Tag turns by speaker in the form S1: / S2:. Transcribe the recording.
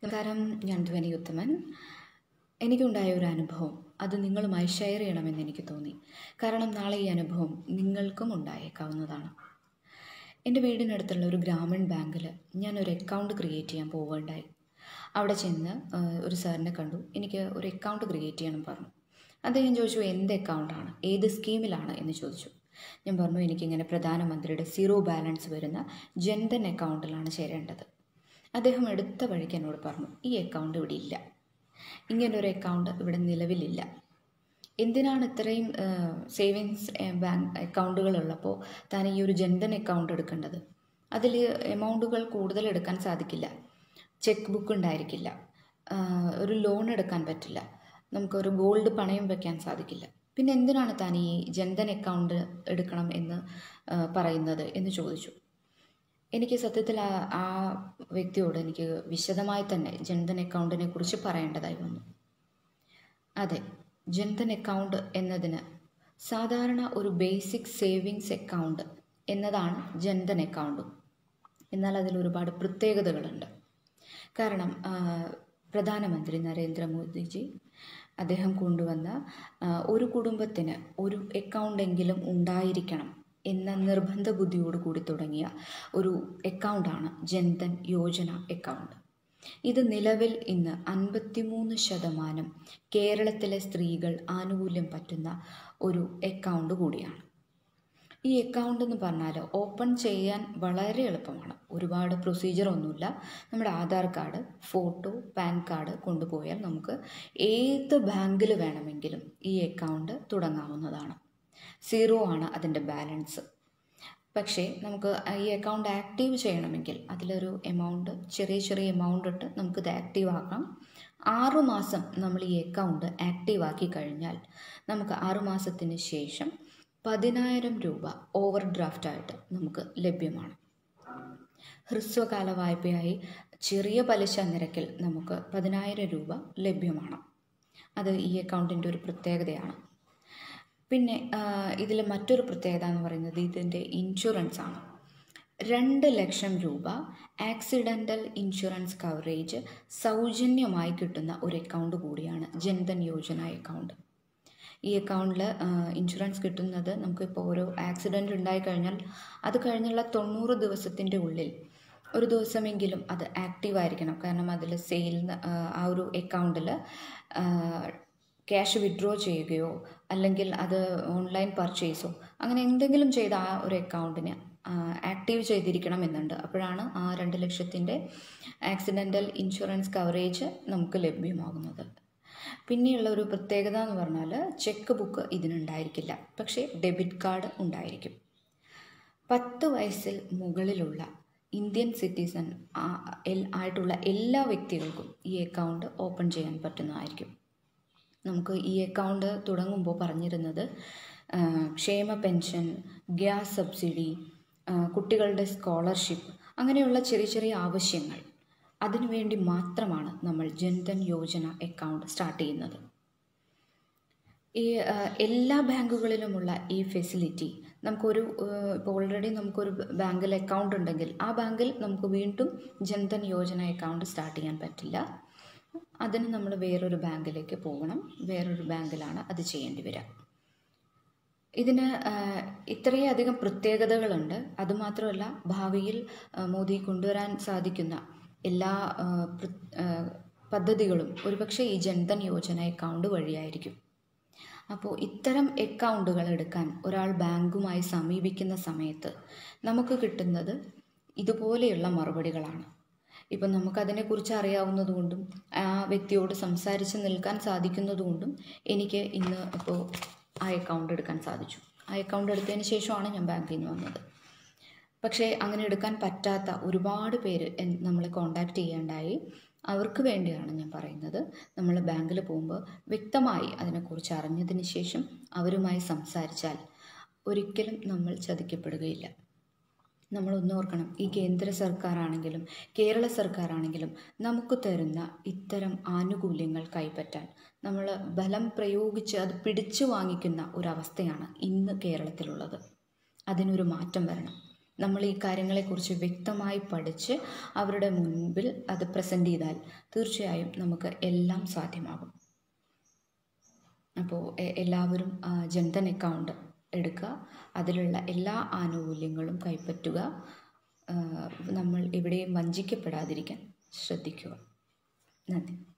S1: നമസ്കാരം ഞാൻ ധ്വനി ഉത്തമൻ എനിക്കുണ്ടായ ഒരു അനുഭവം അത് നിങ്ങളുമായി ഷെയർ ചെയ്യണമെന്ന് എനിക്ക് തോന്നി കാരണം നാളെ ഈ അനുഭവം നിങ്ങൾക്കും ഉണ്ടായേക്കാവുന്നതാണ് എൻ്റെ വീടിനടുത്തുള്ള ഒരു ഗ്രാമീൺ ബാങ്കിൽ ഞാൻ ഒരു അക്കൗണ്ട് ക്രിയേറ്റ് ചെയ്യാൻ പോവുകയുണ്ടായി അവിടെ ചെന്ന് ആ, ഒരു സാറിനെ കണ്ടു എനിക്ക് ഒരു അക്കൗണ്ട് ക്രിയേറ്റ് ചെയ്യണം പറഞ്ഞു അദ്ദേഹം ചോദിച്ചു എന്ത് അക്കൗണ്ടാണ് ഏത് സ്കീമിലാണ് എന്ന് ചോദിച്ചു ഞാൻ പറഞ്ഞു എനിക്കിങ്ങനെ പ്രധാനമന്ത്രിയുടെ സീറോ ബാലൻസ് വരുന്ന ജൻധൻ അക്കൗണ്ടിലാണ് ചേരേണ്ടത് അദ്ദേഹം എടുത്ത വഴിക്ക് എന്നോട് പറഞ്ഞു ഈ അക്കൗണ്ട് ഇവിടെ ഇല്ല ഇങ്ങനൊരു അക്കൗണ്ട് ഇവിടെ നിലവിലില്ല എന്തിനാണ് ഇത്രയും സേവിങ്സ് ബാങ്ക് അക്കൗണ്ടുകൾ ഉള്ളപ്പോൾ താൻ ഈ ഒരു ജൻധൻ അക്കൗണ്ട് എടുക്കേണ്ടത് അതിൽ എമൗണ്ടുകൾ കൂടുതൽ എടുക്കാൻ സാധിക്കില്ല ചെക്ക് ബുക്ക് ഉണ്ടായിരിക്കില്ല ആ, ഒരു ലോൺ എടുക്കാൻ പറ്റില്ല നമുക്കൊരു ഗോൾഡ് പണയം വെക്കാൻ സാധിക്കില്ല പിന്നെ എന്തിനാണ് താൻ ഈ ജൻധൻ അക്കൗണ്ട് എടുക്കണം എന്ന് ആ, പറയുന്നത് എന്ന് ചോദിച്ചു എനിക്ക് സത്യത്തിൽ ആ ആ വ്യക്തിയോട് എനിക്ക് വിശദമായി തന്നെ ജൻധൻ അക്കൗണ്ടിനെ കുറിച്ച് പറയേണ്ടതായി വന്നു അതെ ജൻധൻ അക്കൗണ്ട് എന്നതിന് സാധാരണ ഒരു ബേസിക് സേവിങ്സ് അക്കൗണ്ട് എന്നതാണ് ജൻധൻ അക്കൗണ്ടും എന്നാൽ അതിൽ ഒരുപാട് പ്രത്യേകതകളുണ്ട് കാരണം ആ, പ്രധാനമന്ത്രി നരേന്ദ്രമോദിജി അദ്ദേഹം കൊണ്ടുവന്ന ആ, ഒരു കുടുംബത്തിന് ഒരു അക്കൗണ്ടെങ്കിലും ഉണ്ടായിരിക്കണം എന്ന നിർബന്ധ ബുദ്ധിയോട് കൂടി തുടങ്ങിയ ഒരു അക്കൗണ്ടാണ് ജൻധൻ യോജന അക്കൗണ്ട് ഇത് നിലവിൽ ഇന്ന് അൻപത്തിമൂന്ന് ശതമാനം കേരളത്തിലെ സ്ത്രീകൾ ആനുകൂല്യം പറ്റുന്ന ഒരു അക്കൗണ്ട് കൂടിയാണ് ഈ അക്കൗണ്ട് എന്ന് പറഞ്ഞാൽ ഓപ്പൺ ചെയ്യാൻ വളരെ എളുപ്പമാണ് ഒരുപാട് പ്രൊസീജിയർ ഒന്നുമില്ല നമ്മുടെ Aadhaar card photo PAN card കൊണ്ടുപോയാൽ നമുക്ക് ഏത് ബാങ്കിൽ വേണമെങ്കിലും ഈ അക്കൗണ്ട് തുടങ്ങാവുന്നതാണ് സീറോ ആണ് അതിൻ്റെ ബാലൻസ് പക്ഷേ നമുക്ക് ഈ അക്കൗണ്ട് ആക്റ്റീവ് ചെയ്യണമെങ്കിൽ അതിലൊരു എമൗണ്ട് ചെറിയ ചെറിയ എമൗണ്ട് ഇട്ട് നമുക്കിത് ആക്റ്റീവ് ആക്കാം ആറു മാസം നമ്മൾ ഈ അക്കൗണ്ട് ആക്റ്റീവ് ആക്കി കഴിഞ്ഞാൽ നമുക്ക് ആറു മാസത്തിന് ശേഷം പതിനായിരം രൂപ ഓവർ ഡ്രാഫ്റ്റായിട്ട് നമുക്ക് ലഭ്യമാണ് ഹ്രസ്വകാല വായ്പയായി ചെറിയ പലിശ നിരക്കിൽ നമുക്ക് പതിനായിരം രൂപ ലഭ്യമാണ് അത് ഈ അക്കൗണ്ടിൻ്റെ ഒരു പ്രത്യേകതയാണ് പിന്നെ ഇതിൽ മറ്റൊരു പ്രത്യേകത എന്ന് പറയുന്നത് ഇതിൻ്റെ ഇൻഷുറൻസ് ആണ് രണ്ട് ലക്ഷം രൂപ ആക്സിഡൻ്റൽ ഇൻഷുറൻസ് കവറേജ് സൗജന്യമായി കിട്ടുന്ന ഒരു അക്കൗണ്ട് കൂടിയാണ് ജൻധൻ യോജന അക്കൗണ്ട് ഈ അക്കൗണ്ടിൽ ഇൻഷുറൻസ് കിട്ടുന്നത് നമുക്കിപ്പോൾ ഒരു ആക്സിഡൻറ്റ് ഉണ്ടായിക്കഴിഞ്ഞാൽ അത് കഴിഞ്ഞുള്ള തൊണ്ണൂറ് ദിവസത്തിൻ്റെ ഉള്ളിൽ ഒരു ദിവസമെങ്കിലും അത് ആക്റ്റീവ് ആയിരിക്കണം കാരണം അതിൽ സെയിൽ ആ ഒരു അക്കൗണ്ടിൽ ക്യാഷ് വിഡ്രോ ചെയ്യുകയോ അല്ലെങ്കിൽ അത് ഓൺലൈൻ പർച്ചേസോ അങ്ങനെ എന്തെങ്കിലും ചെയ്ത ആ ഒരു അക്കൗണ്ടിന് ആക്റ്റീവ് ചെയ്തിരിക്കണം എന്നുണ്ട് അപ്പോഴാണ് ആ രണ്ട് ലക്ഷത്തിൻ്റെ ആക്സിഡൻ്റൽ ഇൻഷുറൻസ് കവറേജ് നമുക്ക് ലഭ്യമാകുന്നത് പിന്നെയുള്ള ഒരു പ്രത്യേകത എന്ന് പറഞ്ഞാൽ ചെക്ക് ബുക്ക് ഇതിനുണ്ടായിരിക്കില്ല പക്ഷേ ഡെബിറ്റ് കാർഡ് ഉണ്ടായിരിക്കും പത്ത് വയസ്സിൽ മുകളിലുള്ള ഇന്ത്യൻ സിറ്റിസൺ ആയിട്ടുള്ള എല്ലാ വ്യക്തികൾക്കും ഈ അക്കൗണ്ട് ഓപ്പൺ ചെയ്യാൻ പറ്റുന്നതായിരിക്കും നമുക്ക് ഈ അക്കൗണ്ട് തുടങ്ങുമ്പോൾ പറഞ്ഞിരുന്നത് ആ, ക്ഷേമ പെൻഷൻ ഗ്യാസ് സബ്സിഡി ആ, കുട്ടികളുടെ സ്കോളർഷിപ്പ് അങ്ങനെയുള്ള ചെറിയ ചെറിയ ആവശ്യങ്ങൾ അതിനുവേണ്ടി മാത്രമാണ് നമ്മൾ ജൻധൻ യോജന അക്കൗണ്ട് സ്റ്റാർട്ട് ചെയ്യുന്നത് ഈ ആ, എല്ലാ ബാങ്കുകളിലുമുള്ള ഈ ഫെസിലിറ്റി നമുക്കൊരു ഇപ്പോൾ ഓൾറെഡി നമുക്കൊരു ബാങ്കിൽ അക്കൗണ്ട് ഉണ്ടെങ്കിൽ ആ ബാങ്കിൽ നമുക്ക് വീണ്ടും ജൻധൻ യോജന അക്കൗണ്ട് സ്റ്റാർട്ട് ചെയ്യാൻ പറ്റില്ല അതിന് നമ്മൾ വേറൊരു ബാങ്കിലേക്ക് പോകണം വേറൊരു ബാങ്കിലാണ് അത് ചെയ്യേണ്ടി വരിക ഇതിന് ആ, ഇത്രയധികം പ്രത്യേകതകളുണ്ട് അതുമാത്രമല്ല ഭാവിയിൽ ആ, മോദി കൊണ്ടുവരാൻ സാധിക്കുന്ന എല്ലാ ആ, പ്ര- ആ, പദ്ധതികളും ഒരുപക്ഷെ ഈ ജൻധൻ യോജന അക്കൗണ്ട് വഴിയായിരിക്കും അപ്പോൾ ഇത്തരം അക്കൗണ്ടുകൾ എടുക്കാൻ ഒരാൾ ബാങ്കുമായി സമീപിക്കുന്ന സമയത്ത് നമുക്ക് കിട്ടുന്നത് ഇതുപോലെയുള്ള മറുപടികളാണ് ഇപ്പം നമുക്കതിനെക്കുറിച്ച് അറിയാവുന്നതുകൊണ്ടും ആ വ്യക്തിയോട് സംസാരിച്ച് നിൽക്കാൻ സാധിക്കുന്നതുകൊണ്ടും എനിക്ക് ഇന്ന് ഇപ്പോൾ ആ അക്കൗണ്ട് എടുക്കാൻ സാധിച്ചു ആ അക്കൗണ്ട് എടുത്തതിന് ശേഷമാണ് ഞാൻ ബാങ്കിൽ നിന്ന് വന്നത് പക്ഷേ അങ്ങനെ എടുക്കാൻ പറ്റാത്ത ഒരുപാട് പേര് എൻ- നമ്മളെ കോണ്ടാക്ട് ചെയ്യേണ്ടായി അവർക്ക് വേണ്ടിയാണ് ഞാൻ പറയുന്നത് നമ്മൾ ബാങ്കിൽ പോകുമ്പോൾ വ്യക്തമായി അതിനെക്കുറിച്ച് അറിഞ്ഞതിന് ശേഷം അവരുമായി സംസാരിച്ചാൽ ഒരിക്കലും നമ്മൾ ചതിക്കപ്പെടുകയില്ല നമ്മൾ ഓർക്കണം ഈ കേന്ദ്ര സർക്കാരാണെങ്കിലും കേരള സർക്കാരാണെങ്കിലും നമുക്ക് തരുന്ന ഇത്തരം ആനുകൂല്യങ്ങൾ കൈപ്പറ്റാൻ നമ്മൾ ബലം പ്രയോഗിച്ച് അത് പിടിച്ചു വാങ്ങിക്കുന്ന ഒരവസ്ഥയാണ് ഇന്ന് കേരളത്തിലുള്ളത് അതിനൊരു മാറ്റം വരണം നമ്മൾ ഈ കാര്യങ്ങളെക്കുറിച്ച് വ്യക്തമായി പഠിച്ച് അവരുടെ മുൻപിൽ അത് പ്രസൻറ്റ് ചെയ്താൽ തീർച്ചയായും നമുക്ക് എല്ലാം സാധ്യമാകും അപ്പോൾ എ- എല്ലാവരും ആ, ജൻധൻ അക്കൗണ്ട് എടുക്കുക അതിലുള്ള എല്ലാ ആനുകൂല്യങ്ങളും കൈപ്പറ്റുക ആ, നമ്മൾ എവിടെയും വഞ്ചിക്കപ്പെടാതിരിക്കാൻ ശ്രദ്ധിക്കുക നന്ദി